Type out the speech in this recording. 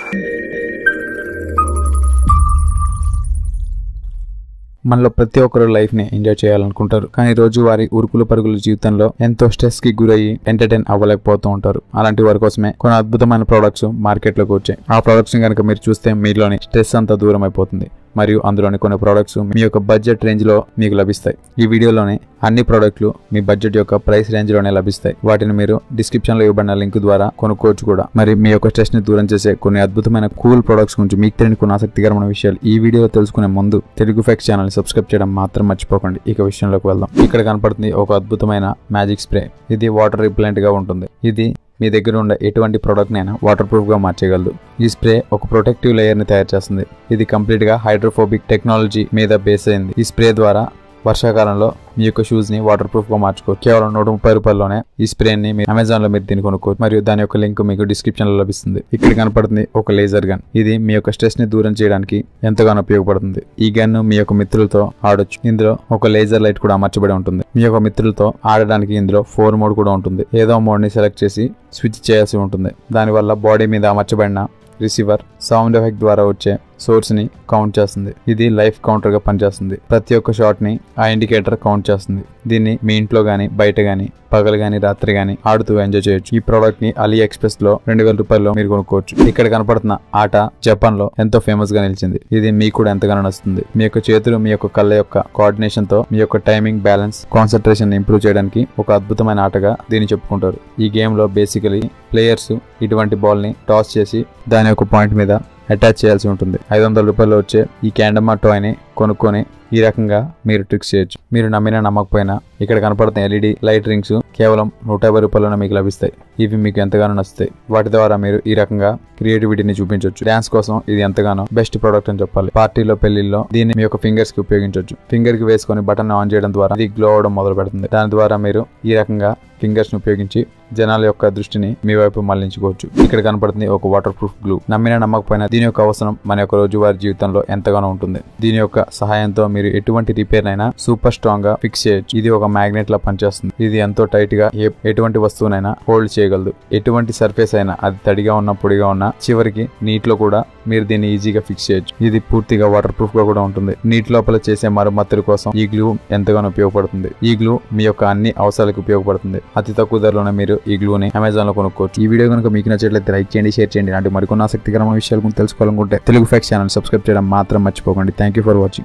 మనలో ప్రతి ఒక్కరు లైఫ్ ని ఎంజాయ్ చేయాలనుకుంటారు కానీ రోజు వారి ఉరుకుల పరుగుల జీవితంలో ఎంతో స్ట్రెస్ కి గురయ్యి ఎంటర్టైన్ అవ్వలేకపోతూ ఉంటారు అలాంటి వారి కోసమే కొన్ని అద్భుతమైన ప్రొడక్ట్స్ మార్కెట్ లోకి వచ్చాయి ఆ ప్రొడక్ట్స్ ని కనుక మీరు చూస్తే మీలోని స్ట్రెస్ అంతా దూరం అయిపోతుంది మరియు అందులోని కొన్ని ప్రోడక్ట్స్ మీ యొక్క బడ్జెట్ రేంజ్ లో మీకు లభిస్తాయి ఈ వీడియోలోనే అన్ని ప్రోడక్ట్లు మీ బడ్జెట్ యొక్క ప్రైస్ రేంజ్ లోనే లభిస్తాయి వాటిని మీరు డిస్క్రిప్షన్ లో ఇవ్వబడిన లింక్ ద్వారా కొనుక్కోవచ్చు కూడా మరి మీ యొక్క స్ట్రెస్ ని దూరం చేసే కొన్ని అద్భుతమైన కూల్ ప్రొడక్ట్స్ గురించి మీకు తెలియని కొన్ని ఆసక్తికరమైన విషయాలు ఈ వీడియోలో తెలుసుకునే ముందు తెలుగు ఫ్యాక్స్ ఛానల్ సబ్స్క్రైబ్ చేయడం మాత్రం మర్చిపోకండి ఇక విషయంలోకి వెళ్దాం ఇక్కడ కనపడుతుంది ఒక అద్భుతమైన మ్యాజిక్ స్ప్రే ఇది వాటర్ రిప్లెంట్ గా ఉంటుంది ఇది మీ దగ్గర ఉండే ఎటువంటి ప్రోడక్ట్ నైనా వాటర్ ప్రూఫ్ గా మార్చేయగలదు ఈ స్ప్రే ఒక ప్రొటెక్టివ్ లేయర్ ని తయారు చేస్తుంది ఇది కంప్లీట్ గా హైడ్రోఫోబిక్ టెక్నాలజీ మీద బేస్ అయింది ఈ స్ప్రే ద్వారా వర్షాకాలంలో మీ యొక్క షూస్ ని వాటర్ ప్రూఫ్ గా మార్చుకోవచ్చు కేవలం నూట ముప్పై రూపాయల్లోనే ఈ స్ప్రే ని మీరు అమెజాన్ లో మీరు దీన్ని కొనుక్కోవచ్చు మరియు దాని యొక్క లింక్ మీకు డిస్క్రిప్షన్ లో లభిస్తుంది ఇక్కడ కనపడుతుంది ఒక లేజర్ గన్ ఇది మీ యొక్క స్ట్రెస్ ని దూరం చేయడానికి ఎంతగానో ఉపయోగపడుతుంది ఈ గన్ మీ యొక్క మిత్రులతో ఆడొచ్చు ఇందులో ఒక లేజర్ లైట్ కూడా అమర్చబడి ఉంటుంది మీ యొక్క మిత్రులతో ఆడడానికి ఇందులో ఫోర్ మోడ్ కూడా ఉంటుంది ఏదో మోడ్ ని సెలెక్ట్ చేసి స్విచ్ చేయాల్సి ఉంటుంది దానివల్ల బాడీ మీద అమర్చబడిన రిసీవర్ సౌండ్ ఎఫెక్ట్ ద్వారా వచ్చే సోర్స్ ని కౌంట్ చేస్తుంది ఇది లైఫ్ కౌంటర్ గా పనిచేస్తుంది ప్రతి ఒక్క షాట్ ని ఆ ఇండికేటర్ కౌంట్ చేస్తుంది దీన్ని మీ ఇంట్లో గానీ బయట గానీ పగలు గానీ రాత్రి గానీ ఆడుతూ ఎంజాయ్ చేయొచ్చు ఈ ప్రోడక్ట్ ని అలీ ఎక్స్ప్రెస్ లో రెండు వేల రూపాయల్లో మీరు కొనుక్కోవచ్చు ఇక్కడ కనపడుతున్న ఆట జపాన్ లో ఎంతో ఫేమస్ గా నిలిచింది ఇది మీకు కూడా ఎంతగానో నచ్చుతుంది మీ యొక్క చేతులు మీ యొక్క కళ్ళ యొక్క కోఆర్డినేషన్ తో మీ యొక్క టైమింగ్ బ్యాలెన్స్ కాన్సన్ట్రేషన్ ఇంప్రూవ్ చేయడానికి ఒక అద్భుతమైన ఆటగా దీన్ని చెప్పుకుంటారు ఈ గేమ్ లో బేసికలీ ప్లేయర్స్ ఇటువంటి బాల్ ని టాస్ చేసి దాని యొక్క పాయింట్ మీద అటాచ్ చేయాల్సి ఉంటుంది ఐదు వందల రూపాయలు వచ్చే ఈ క్యాండమా టాయ్ని కొనుక్కొని ఈ రకంగా మీరు ట్రిక్స్ చేయొచ్చు మీరు నమ్మినా నమ్మకపోయినా ఇక్కడ కనపడుతున్న ఎల్ఈడి లైట్ రింగ్స్ కేవలం నూట యాభై రూపాయలనే మీకు లభిస్తాయి ఇవి మీకు ఎంతగానో నచ్చుతాయి వాటి ద్వారా మీరు ఈ రకంగా క్రియేటివిటీని చూపించవచ్చు డాన్స్ కోసం ఇది ఎంతగానో బెస్ట్ ప్రోడక్ట్ అని చెప్పాలి పార్టీలో పెళ్లిల్లో దీన్ని మీ యొక్క ఫింగర్స్ కి ఉపయోగించవచ్చు ఫింగర్ కి వేసుకొని బటన్ ఆన్ చేయడం ద్వారా ఇది గ్లో అవడం మొదలు పెడుతుంది దాని ద్వారా మీరు ఈ రకంగా ఫింగర్స్ ని ఉపయోగించి జనాల యొక్క దృష్టిని మీ వైపు మళ్లించుకోవచ్చు ఇక్కడ కనపడుతుంది ఒక వాటర్ ప్రూఫ్ గ్లూ నమ్మినా నమ్మకపోయినా దీని యొక్క అవసరం మన యొక్క రోజువారీ జీవితంలో ఎంతగానో ఉంటుంది దీని యొక్క సహాయంతో మీరు ఎటువంటి రిపేర్ అయినా సూపర్ స్ట్రాంగ్ గా ఫిక్స్ చేయొచ్చు ఇది ఒక మ్యాగ్నెట్ లా పనిచేస్తుంది ఇది ఎంతో టైట్ గా ఏ- ఎటువంటి వస్తువునైనా హోల్డ్ చేయగలదు ఎటువంటి సర్ఫేస్ అయినా అది తడిగా ఉన్న పొడిగా ఉన్న చివరికి నీటిలో కూడా మీరు దీన్ని ఈజీగా ఫిక్స్ చేయొచ్చు ఇది పూర్తిగా వాటర్ ప్రూఫ్ గా కూడా ఉంటుంది నీటి లోపల చేసే మరమ్మతుల కోసం ఈ గ్లూ ఎంతగానో ఉపయోగపడుతుంది ఈ గ్లూ మీ యొక్క అన్ని అవసరాలకు ఉపయోగపడుతుంది అతి తక్కువ ధరలోనే మీరు ఈ గ్లూని అమెజాన్ లో కొనుక్కోవచ్చు ఈ వీడియో కనుక మీకు నచ్చట్లయితే లైక్ చేయండి షేర్ చేయండి ఇలాంటి మరికొన్ని ఆసక్తికరమైన విషయాలు గురించి తెలుసుకోవాలనుకుంటే తెలుగు ఫ్యాక్స్ ఛానల్ సబ్స్క్రైబ్ చేయడం మాత్రం మర్చిపోకండి థ్యాంక్ యూ ఫర్ వాచింగ్